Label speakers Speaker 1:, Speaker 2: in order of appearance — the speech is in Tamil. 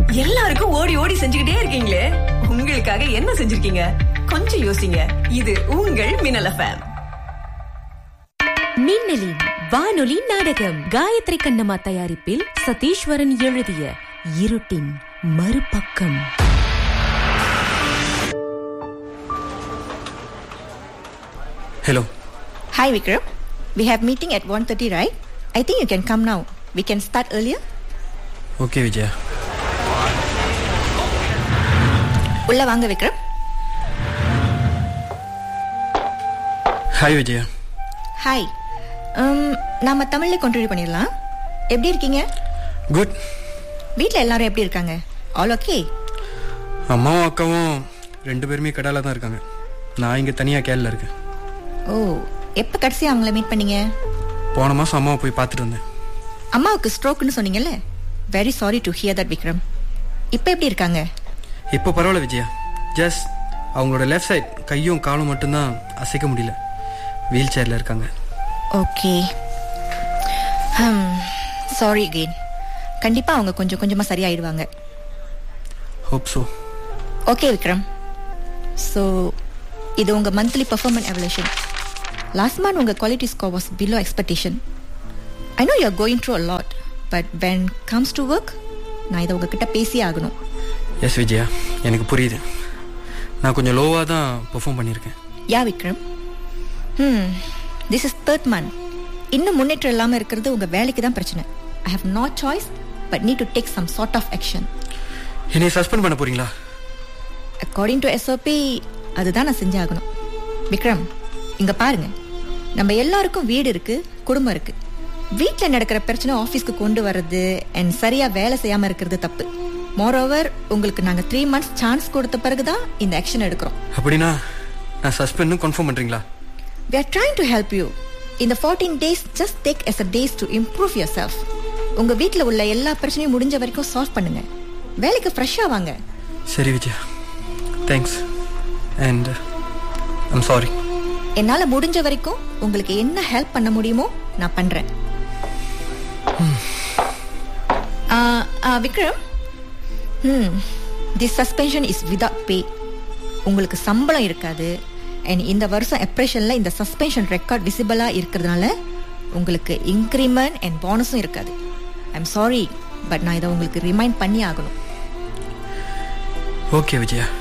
Speaker 1: எல்லாருக்கும் ஓடி ஓடி செஞ்சுக்கிட்டே இருக்கீங்களே உங்களுக்காக என்ன செஞ்சிருக்கீங்க கொஞ்சம் யோசிங்க இது உங்கள் மின்னல் எஃப்எம்
Speaker 2: மின்னலின் வானொலி நாடகம் காயத்ரி கண்ணம்மா தயாரிப்பில் சதீஸ்வரன் எழுதிய இருட்டின் மறுபக்கம்
Speaker 3: hello
Speaker 4: Hi Vikram. We have meeting at 1.30, right? I think you can come now. We can start earlier.
Speaker 3: Okay Vijaya
Speaker 4: உள்ள வாங்க விக்ரம்
Speaker 3: ஹாய் விஜயா
Speaker 4: ஹாய் நாம தமிழ்ல கண்டினியூ பண்ணிடலாம் எப்படி இருக்கீங்க
Speaker 3: குட்
Speaker 4: வீட்ல எல்லாரும் எப்படி இருக்காங்க ஆல் ஓகே
Speaker 3: அம்மாவும் அக்காவும் ரெண்டு பேருமே கடால தான் இருக்காங்க நான் இங்கே தனியாக கேரளில் இருக்கேன்
Speaker 4: ஓ எப்ப கடைசியா அவங்கள மீட் பண்ணீங்க
Speaker 3: போன மாதம் அம்மாவை போய் பார்த்துட்டு வந்தேன்
Speaker 4: அம்மாவுக்கு ஸ்ட்ரோக்னு சொன்னீங்கல்ல very sorry to hear that Vikram இப்போ எப்படி இருக்காங்க
Speaker 3: இப்போ பரவாயில்ல விஜயா ஜஸ்ட் அவங்களோட லெஃப்ட் சைட் கையும் காலும் மட்டும்தான் அசைக்க முடியல வீல் சேரில் இருக்காங்க
Speaker 4: ஓகே சாரி again கண்டிப்பா அவங்க கொஞ்சம் கொஞ்சமா சரியாயிடுவாங்க
Speaker 3: hope so
Speaker 4: okay Vikram so இது உங்கள் monthly performance evaluation last month உங்கள் quality score was below expectation I know you're going through a lot but when comes to work நான் இதை உங்ககிட்ட பேசியே ஆகணும்
Speaker 3: எஸ் விஜயா எனக்கு புரியுது நான் கொஞ்சம் லோவாக தான் பெர்ஃபார்ம் பண்ணியிருக்கேன்
Speaker 4: யா Vikram hmm this is third month இன்னும் முன்னேற்றம் இல்லாமல் இருக்கிறது உங்கள் வேலைக்கு தான் பிரச்சனை I have not choice but need to take some sort of action
Speaker 3: என்னை சஸ்பெண்ட் பண்ண போறீங்களா
Speaker 4: அக்கார்டிங் டு எஸ்ஓபி அதுதான் நான் செஞ்சாகணும் விக்ரம் இங்க பாருங்க நம்ம எல்லாருக்கும் வீடு இருக்கு குடும்பம் இருக்கு வீட்டில் நடக்கிற பிரச்சனை ஆஃபீஸ்க்கு கொண்டு வர்றது அண்ட் சரியா வேலை செய்யாம இருக்கிறது தப்பு மோரோவர் உங்களுக்கு நாங்க த்ரீ மந்த்ஸ் சான்ஸ் கொடுத்த பிறகுதான் இந்த ஆக்ஷன் எடுக்கிறோம்
Speaker 3: அப்படின்னா நான் சஸ்பெண்ட்னு கன்ஃபார்ம் பண்ணுறீங்களா
Speaker 4: we are trying to help you இந்த 14 days just take as a days to improve yourself உங்க வீட்ல உள்ள எல்லா பிரச்சனையும் முடிஞ்ச வரைக்கும் சால்வ் பண்ணுங்க வேலைக்கு ஃப்ரெஷ்ஷா வாங்க
Speaker 3: சரி Vijaya thanks and I'm sorry
Speaker 4: என்னால முடிஞ்ச வரைக்கும் உங்களுக்கு என்ன ஹெல்ப் பண்ண முடியுமோ நான் பண்றேன் ஆ, ஆ, Vikram hmm this suspension is without pay உங்களுக்கு சம்பளம் இருக்காது அண்ட் இந்த வருஷம் எப்ரேஷன்ல இந்த சஸ்பென்ஷன் ரெக்கார்ட் விசிபிளா இருக்கிறதுனால உங்களுக்கு இன்க்ரிமெண்ட் அண்ட் போனஸும் இருக்காது ஐம் சாரி பட் நான் இதை உங்களுக்கு ரிமைண்ட் பண்ணி ஆகணும்
Speaker 3: ஓகே விஜயா